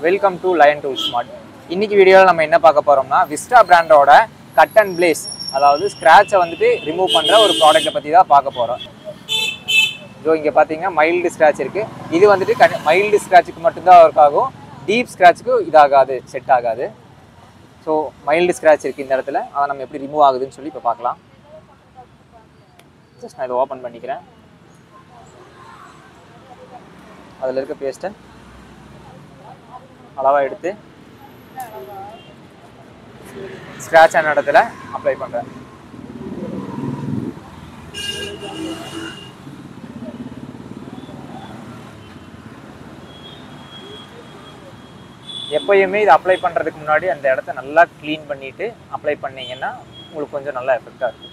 welcome to lion tool smart இன்னைக்கு வீடியோவில் நம்ம என்ன பார்க்க போறோம்னா விஸ்டா பிராண்டோட கட் அண்ட் பிளேஸ் அதாவது ஸ்க்ராட்சை வந்துட்டு ரிமூவ் பண்ணுற ஒரு ப்ராடக்ட்டை பற்றி தான் பார்க்க போகிறோம் ஸோ இங்கே பார்த்தீங்கன்னா மைல்டு ஸ்க்ராட்ச் இருக்குது இது வந்துட்டு மைல்டு ஸ்க்ராட்சுக்கு மட்டும்தான் ஒர்க் ஆகும் டீப் ஸ்க்ராட்சுக்கு இதாகாது செட் ஆகாது ஸோ மைல்டு ஸ்க்ராட்ச் இருக்குது இந்த இடத்துல அதை நம்ம எப்படி ரிமூவ் ஆகுதுன்னு சொல்லி இப்போ பார்க்கலாம் ஜஸ்ட் நான் இதை ஓப்பன் பண்ணிக்கிறேன் அதில் இருக்க பேஸ்ட்டை அளவாக எடுத்து ஸ்க்ராட்ச் ஆன இடத்துல அப்ளை பண்ணுறேன் எப்பயுமே இது அப்ளை பண்ணுறதுக்கு முன்னாடி அந்த இடத்த நல்லா க்ளீன் பண்ணிவிட்டு அப்ளை பண்ணீங்கன்னா உங்களுக்கு கொஞ்சம் நல்லா எஃபெக்டாக இருக்கும்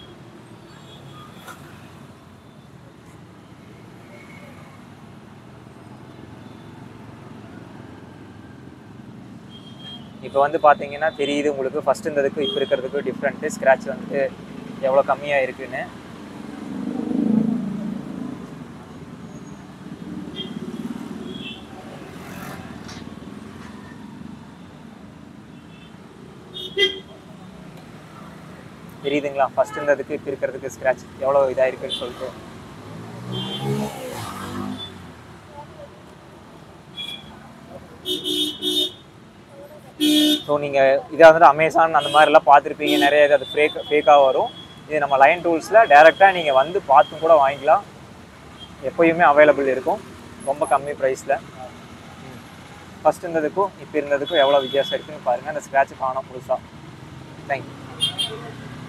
இப்போ வந்து பார்த்தீங்கன்னா தெரியுது உங்களுக்கு ஃபஸ்ட் இருந்ததுக்கு இப்போ இருக்கிறதுக்கு டிஃப்ரெண்ட்டு ஸ்க்ராட்ச் வந்துட்டு எவ்வளோ கம்மியாக இருக்குன்னு தெரியுதுங்களா ஃபஸ்ட் இருந்ததுக்கு இப்போ இருக்கிறதுக்கு ஸ்க்ராட்ச் எவ்வளோ இதாக இருக்குன்னு சொல்லிட்டு ஸோ நீங்கள் இதை வந்துட்டு அமேசான் அந்த மாதிரிலாம் பார்த்துருப்பீங்க நிறைய இது அது ஃபேக் ஃபேக்காக வரும் இது நம்ம லைன் டூல்ஸில் டேரெக்டாக நீங்கள் வந்து பார்த்தும் கூட வாங்கிக்கலாம் எப்போயுமே அவைலபிள் இருக்கும் ரொம்ப கம்மி ப்ரைஸில் ஃபஸ்ட் இருந்ததுக்கும் இப்போ இருந்ததுக்கும் எவ்வளோ வித்தியாசம் இருக்குன்னு பாருங்கள் அந்த ஸ்க்ராட்ச் காணும் புதுசாக தேங்க்யூ